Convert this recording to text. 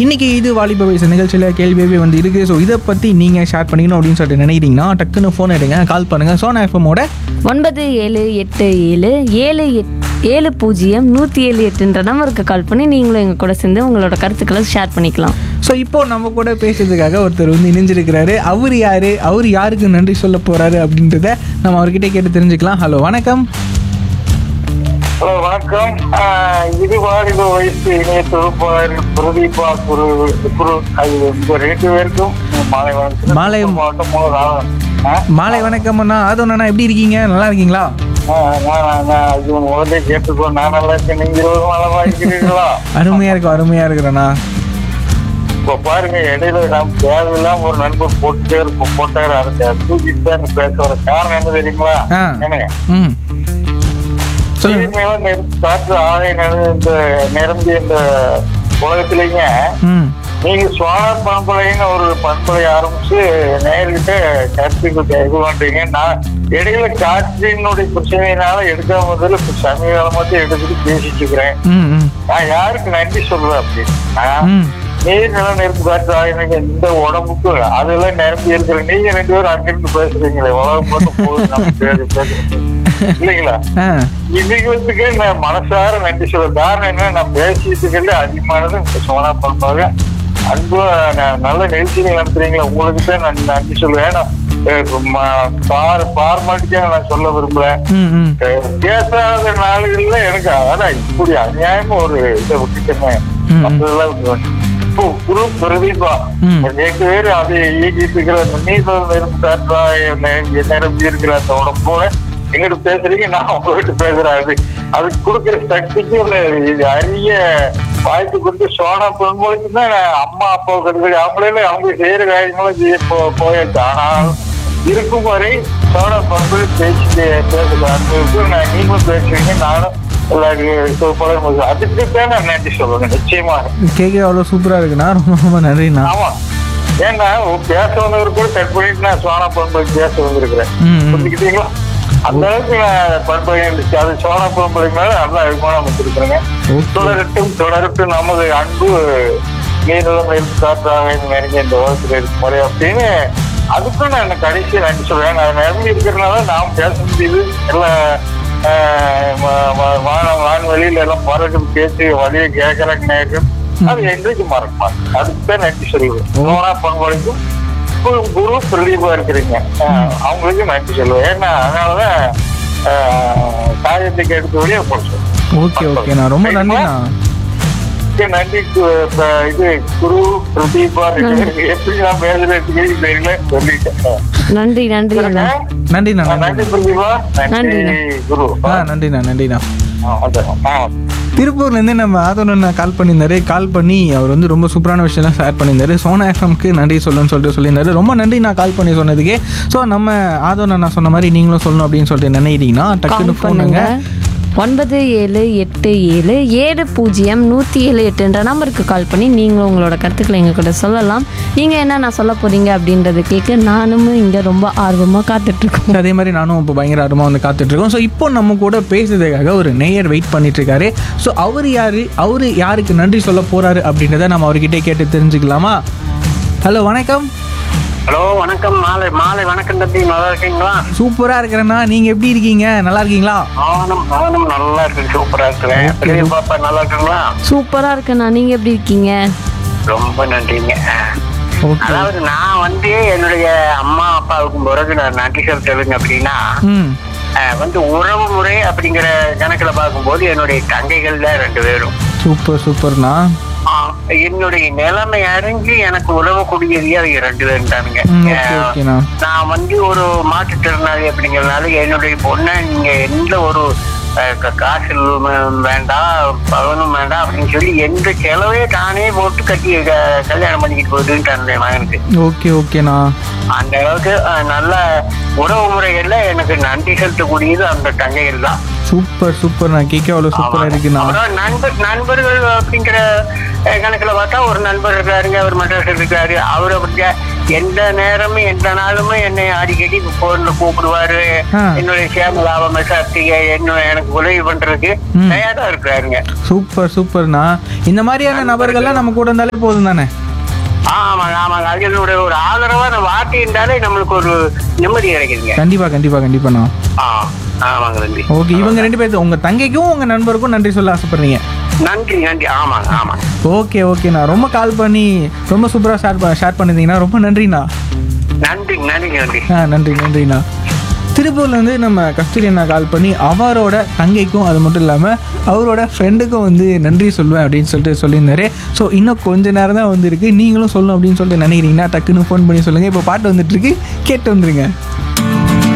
இன்னைக்கு இது வாலிப வயசு நிகழ்ச்சியில் கேள்வியாகவே வந்து இருக்குது ஸோ இதை பற்றி நீங்கள் ஷேர் பண்ணிக்கணும் அப்படின்னு சொல்லிட்டு நினைக்கிறீங்கன்னா டக்குன்னு ஃபோன் எடுங்க கால் பண்ணுங்கள் சோனா எஃப்எம்மோட ஒன்பது ஏழு எட்டு ஏழு ஏழு எட் ஏழு பூஜ்ஜியம் நூற்றி ஏழு எட்டுன்ற நம்பருக்கு கால் பண்ணி நீங்களும் எங்கள் கூட சேர்ந்து உங்களோட கருத்துக்களை ஷேர் பண்ணிக்கலாம் ஸோ இப்போ நம்ம கூட பேசுறதுக்காக ஒருத்தர் வந்து இணைஞ்சிருக்கிறாரு அவர் யாரு அவர் யாருக்கு நன்றி சொல்ல போறாரு அப்படின்றத நம்ம அவர்கிட்ட கேட்டு தெரிஞ்சுக்கலாம் ஹலோ வணக்கம் ஹலோ வணக்கம் ஆஹ் இது வாலிப வயசு இணைய தொகுப்பாளர் பிரதீபா குரு குரு அது உங்க ரெண்டு பேருக்கும் மாலை வணக்கம் மாலை- மாவட்டம் மூணு நாள். ஆ? மாலை வணக்கம் அண்ணா அதோண்ணா எப்படி இருக்கீங்க நல்லா இருக்கீங்களா ஆ, நான் நான் நான் இது முதல்ல கேட்டுக்கோ நான் நல்லா இருக்கேன் நீங்க இருபது நாளா இருக்கிறீங்களா அருமையா இருக்கும் அருமையா இருக்கிறேண்ணா இப்ப பாருங்க இடையில நாம் தேவையில்லாம ஒரு நண்பர் போட்டுட்டே இருப்போம் போட்டாரு அதை தூக்கிட்டு தான் பேச வர காரணம் என்ன தெரியுங்களா ஆ. என்னங்க ம் சொல்லுங்க தீமையில நெருப்பு காற்று ஆலை நிற- இந்த நிரம்பி இந்த உலகத்திலேங்க ம் நீங்க சோலார் பண்பலைன்னு ஒரு பண்பலை ஆரம்பிச்சு நேர்கிட்ட கருத்துக்கு இது பண்றீங்க நான் இடையில காற்றினுடைய பிரச்சனையினால எடுக்காம முதல்ல இப்ப சமீப காலமா தான் எடுத்துட்டு பேசிட்டு இருக்கிறேன் ம் ம் நான் யாருக்கு நன்றி சொல்றேன் அப்படின்னா ம் நீர் நிலம் நெருப்பு காற்று ஆகினீங்க இந்த உடம்புக்கு அதெல்லாம் நிரம்பி இருக்கிற நீங்க ரெண்டு பேரும் அங்கிருந்து பேசுறீங்களே உலகம் போட்டு போகுது நம்ம பேரு பேசுறோம் இல்லைங்களா ஆ இதுகளுக்கு நான் மனசார நன்றி சொல்ல காரணம் என்ன நான் பேசிட்டு அதிகமானது இந்த சோனா பண்பாக அன்பு ந- நல்ல நிகழ்ச்சிகள் நடத்துறீங்களா உங்களுக்கு தான் நான் நன்றி சொல்லுவேன் நான், அஹ், ம- பார் பார்மாட்டிக்கா நான் சொல்ல விரும்புறேன் ம் ம் அஹ், பேசாத நாளுகள்ல எனக்கு அதான் இப்படி அநியாயமா ஒரு இதை விட்டுட்டேன் ம். அதெல்லாம் விட்டுருவேன். இப்போ குரு பிரதீபா ம். ரெண்டு பேரும் அதை இயக்கிட்டு இருக்கிற அந்த நீதல் நெருப்பு காற்றா நிரம்பி இருக்கிற அந்த உடம்போட எங்கிட்ட பேசுறீங்க நான் உங்ககிட்ட பேசுறேன் அது அதுக்கு கொடுக்குற சக்திக்கு ஒரு இது அரிய வாய்ப்பு கொடுத்து சோனா பொன்மொழிக்கு தான் அம்மா அப்பா கருது அவங்களே அவங்க செய்யற காரியங்களும் செய்ய போ- போயாச்சு ஆனால் இருக்கும் வரை சோனா பொன்மொழி பேசிட்டு பேசலாம் அந்த இது நான் நீங்களும் பேசுவீங்க நானும் எல்லாருக்கும் போல அதுக்கு தான் நான் நன்றி சொல்லுவேன் நிச்சயமாக கேட்க அவ்வளோ சூப்பராக இருக்குண்ணா ரொம்ப ரொம்ப நன்றிண்ணா ஆமா ஏன்னா உன் பேச வந்தவர் கூட கட் பண்ணிட்டு நான் சோனா பண்பை பேச வந்திருக்கிறேன் ம் ம் புரிஞ்சுக்கிட்டீங்களா அந்த அளவுக்கு நான் பண்பை இருந்துச்சு அது சோனா பண்பை மேல நல்லா அபிமானம் வச்சிருக்கிறேங்க ஓகே தொடரட்டும் தொடரட்டும் நமது அன்பு நீரிலம் இருந்து காற்றாக நெருங்கிய இந்த உலகத்தில் இருக்கும் முறை அப்படின்னு அதுக்கும் நான் கடைசி நன்றி சொல்றேன் நான் நிரம்பி இருக்கிறதுனால நாம் பேச முடியுது எல்லாம் ஆஹ், வா- வா- வானம் வான்வெளியில எல்லாம் பறக்கும் பேச்சு வழியை கேட்கறாங்க நேரம் அது என்றைக்கு மறக்க மாட்டேன் அதுக்கு தான் நன்றி சொல்லுவேன் சோனா பண்பொழிக்கும் குரு குரு பிரதீபா இருக்கிறீங்க ஆஹ், அவங்களுக்கு நன்றி சொல்லுவேன் ஏன்னா அதனாலதான் ஆஹ், காரியத்துக்கு எடுத்த வழியை போடுறேன் ஓகே ஓகேண்ணா ரொம்ப நன்றிண்ணா மிக்க நன்றி கு- ப- இது குரு பிரதீபா ரெண்டு பேருக்கு எப்படி நான் பேசுறதுக்கு தெரியல சொல்லிட்டேன் நன்றி நன்றி அண்ணா நன்றிண்ணா ஆ, நன்றி நன்றி பிரதீபா நன்றி நன்றிண்ணா. குரு ஆ நன்றிண்ணா நன்றிண்ணா ஆ, வந்துடுறோம். ஆ திருப்பூர்லேருந்து நம்ம ஆதோனண்ணா கால் பண்ணியிருந்தாரு கால் பண்ணி அவர் வந்து ரொம்ப சூப்பரான விஷயம்லாம் ஷேர் பண்ணியிருந்தாரு சோனா எஃப்எம்க்கு நன்றி சொல்லுன்னு சொல்லிட்டு சொல்லியிருந்தாரு ரொம்ப நன்றி நான் கால் பண்ணி சொன்னதுக்கே ஸோ நம்ம ஆதோனண்ணா சொன்ன மாதிரி நீங்களும் சொல்லணும் அப்படின்னு சொல்லிட்டு நினைக்கிறீங்கன்னா டக்குன்னு கால் பண்ணுங்க ஃபோனுங்க ஒன்பது ஏழு எட்டு ஏழு ஏழு பூஜ்ஜியம் நூற்றி ஏழு எட்டுன்ற நம்பருக்கு கால் பண்ணி நீங்களும் உங்களோட கருத்துக்களை எங்கள் கூட சொல்லலாம் நீங்கள் என்ன நான் சொல்ல போகிறீங்க அப்படின்றத கேட்க நானும் இங்கே ரொம்ப ஆர்வமாக காத்துட்ருக்கோம் அதே மாதிரி நானும் இப்போ பயங்கர ஆர்வமாக வந்து காத்துட்ருக்கோம் ஸோ இப்போ நம்ம கூட பேசுறதுக்காக ஒரு நேயர் வெயிட் பண்ணிட்டு இருக்காரு ஸோ அவர் யாரு அவர் யாருக்கு நன்றி சொல்ல போறாரு அப்படின்றத நம்ம அவர்கிட்ட கேட்டு தெரிஞ்சுக்கலாமா ஹலோ வணக்கம் ஹலோ வணக்கம் மாலை மாலை வணக்கம் தம்பி நல்லா இருக்கீங்களா சூப்பராக இருக்கிறேண்ணா நீங்கள் எப்படி இருக்கீங்க நல்லா இருக்கீங்களா ஆவணம் ஆவணம் நல்லா இருக்கு சூப்பரா இருக்கிறேன் Okay. பெரிய பாப்பா நல்லா இருக்குங்களா சூப்பராக இருக்குண்ணா நீங்கள் எப்படி இருக்கீங்க ரொம்ப நன்றிங்க ஓகே அதாவது நான் வந்து என்னுடைய அம்மா அப்பாவுக்கு பிறகு நான் நன்றி செலுத்துறதுங்க அப்படின்னா ம் அஹ், வந்து உறவு முறை அப்படிங்கிற கணக்குல பார்க்கும்போது என்னுடைய தங்கைகள் தான் ரெண்டு பேரும் சூப்பர் சூப்பர்ண்ணா ஆஹ், என்னுடைய நிலைமை அறிஞ்சு எனக்கு உதவக்கூடியது அவங்க ரெண்டு பேரும் தானுங்க ம் ஓகே ஓகேண்ணா நான் வந்து ஒரு மாற்றுத்திறனாளி அப்படிங்கறதுனால என்னுடைய பொண்ணை நீங்க எந்த ஒரு அஹ், க- காசு வே- வேண்டாம் பவனும் வேண்டாம் அப்படின்னு சொல்லி எந்த செலவே தானே போட்டு கட்டி க- கல்யாணம் பண்ணிக்கிட்டு போகுதுன்ட்டு என் மகனுக்கு ஓகே ஓகேண்ணா அந்த அளவுக்கு அஹ், நல்ல உறவு முறைகள்ல எனக்கு நன்றி செலுத்தக்கூடியது அந்த தங்கைகள் தான் சூப்பர் சூப்பர் நான் கேட்க அவ்வளோ சூப்பராக இருக்குண்ணா அப்புறம் நண்பர் நண்பர்கள் அப்படிங்கிற அஹ், கணக்குல பார்த்தா ஒரு நண்பர் இருக்காருங்க அவர் மட்ராஸ் இருக்காரு அவர் அப்படியே எந்த நேரமும் எந்த நாளுமே என்னை அடிக்கடி போன்ல கூப்பிடுவாரு ஆ. என்னுடைய சேமலாபம் சாப்பிட்டீங்க என்ன எனக்கு உதவி பண்றதுக்கு ம். தயாரா இருக்கிறாருங்க சூப்பர் சூப்பர்ண்ணா இந்த மாதிரியான நபர்கள்லாம் நம்ம கூட இருந்தாலே போதும் தானே ஆமாங்க ஆமாங்க அது என்னுடைய ஒரு ஆதரவான வார்த்தை இருந்தாலே நம்மளுக்கு ஒரு நிம்மதி கிடைக்குதுங்க கண்டிப்பா கண்டிப்பா கண்டிப்பாண்ணா ஆ ஆமாங்க நன்றி ஓகே இவங்க ரெண்டு பேர்த்து உங்க தங்கைக்கும் உங்க நண்பருக்கும் நன்றி சொல்ல ஆசைப்படுறீங்க நன்றி நன்றி ஆமாங்க ஆமாங்க ஓகே ஓகேண்ணா ரொம்ப கால் பண்ணி ரொம்ப சூப்பராக ஷேர் ஷேர் பண்ணியிருந்தீங்கன்னா ரொம்ப நன்றிண்ணா நன்றி நன்றி நன்றி ஆ நன்றி நன்றிண்ணா திருப்பூர்லேருந்து நம்ம கஸ்தூரி அண்ணா கால் பண்ணி அவரோட தங்கைக்கும் அது மட்டும் இல்லாமல் அவரோட ஃப்ரெண்டுக்கும் வந்து நன்றி சொல்லுவேன் அப்படின்னு சொல்லிட்டு சொல்லியிருந்தாரு ஸோ இன்னும் கொஞ்ச நேரம் தான் வந்திருக்கு நீங்களும் சொல்லணும் அப்படின்னு சொல்லிட்டு நினைக்கிறீங்கன்னா டக்குன்னு ஃபோன் பண்ணி சொல்லுங்கள் இப்போ பாட்டு வந்துட்டு இருக்கு கேட்டு வந்துருங்க